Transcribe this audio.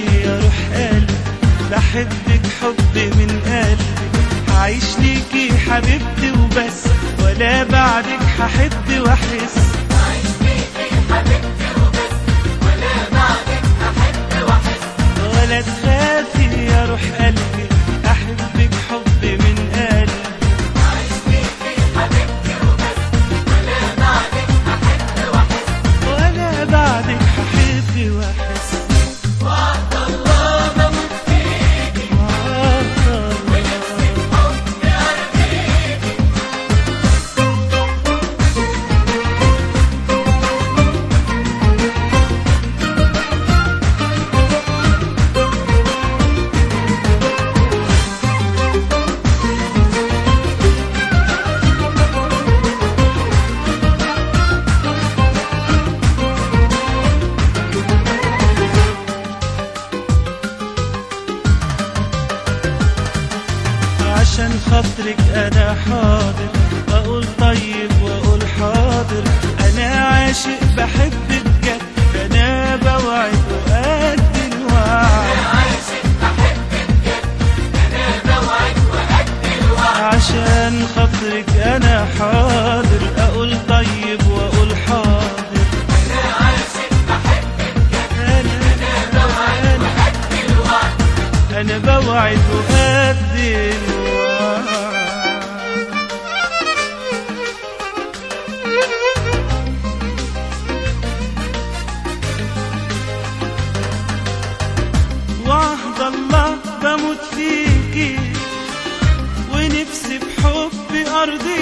خافي يا روح قلبي بحبك حب من قلبي هعيش ليكي حبيبتي وبس ولا بعدك هحب واحس عايش فيكي حبيبتي وبس ولا بعدك أحب وأحس ولا تخافي يا روح قلبي احبك حب من قلبي عايش فيكي حبيبتي وبس ولا بعدك أحب وأحس ولا بعدك هحب واحس وعد الله بموت فيكي ونفسي بحب أرضيكي عشان خاطرك انا حاضر اقول طيب واقول حاضر انا عاشق بحب بجد انا بوعد وادي الوعد عايشك بحب بجد أنا بوعد وأدي الوعد عشان خاطرك انا حاضر اقول طيب واقول حاضر أنا عايشك بحب بجد انا بوعد وأدي الوعد انا بوعد وادي الوعد وعد الله بموت فيكي ونفسي بحب أرضي